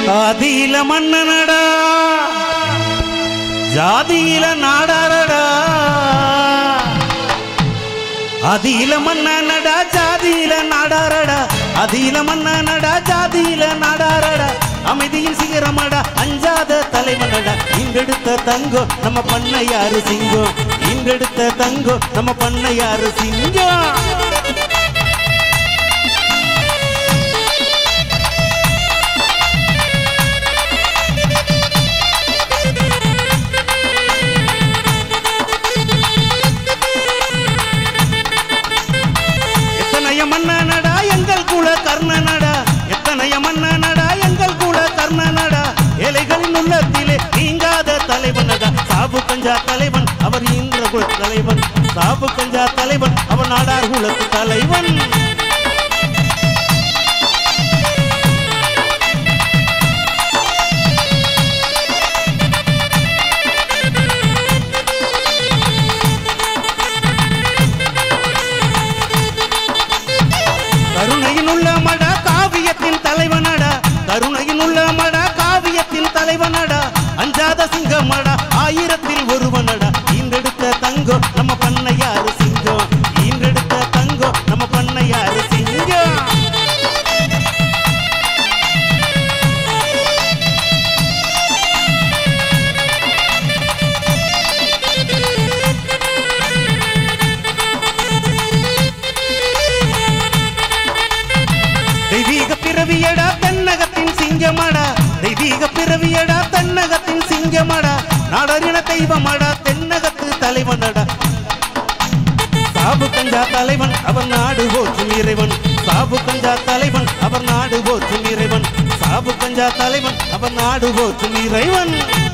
ஆதியில மன்னனடா ஜாதியில நாடாரடா அதியில மன்னனடா ஜாதியில நாடாரடா அதியில மன்னனடா ஜாதியில நாடாரடா அமைதியின் சிகரமடா அஞ்சாத தலைவனடா இங்கெடுத்த தங்கோ நம்ம பண்ணையாரு சிங்கம் இங்கெடுத்த தங்கோ நம்ம பண்ணையாரு சிங்கம் எத்தனைய மன்னனடா எங்கள் குல கர்ணனடா எத்தனைய மன்னனடா எங்கள் குல கர்ணனடா ஏழைகளின் உள்ளத்திலே நீங்காத தலைவனடா சாபு கஞ்சா தலைவன் அவர் இந்திர குல தலைவன் சாபு கஞ்சா தலைவன் அவன் நாடார் குலத்து தலைவன் கருணையின் உள்ள மடா காவியத்தின் தலைவனடா கருணையின் உள்ள மடா காவியத்தின் தலைவனடா அஞ்சாத சிங்கமடா ஆயிரத்தில் ஒருவனடா ஈன்றெடுத்த தங்கோ நம்ம பண்ணையாரு சிங்கம் ஈன்றெடுத்த தங்கோ நம்ம பண்ணையாரு சிங்கம் தெய்வீக பிறவியடா தென்னகத்தின் சிங்கமடா தெய்வீக பிறவியடா தென்னகத்தின் சிங்கமடா நாடறின தெய்வமடா தென்னகத்து தலைவனடா சாபு கஞ்சா தலைவன் அவர் நாடு போற்றும் இறைவன் சாபு கஞ்சா தலைவன் அவர் நாடு போற்றும் இறைவன் சாபு கஞ்சா தலைவன் அவர் நாடு போற்றும் இறைவன்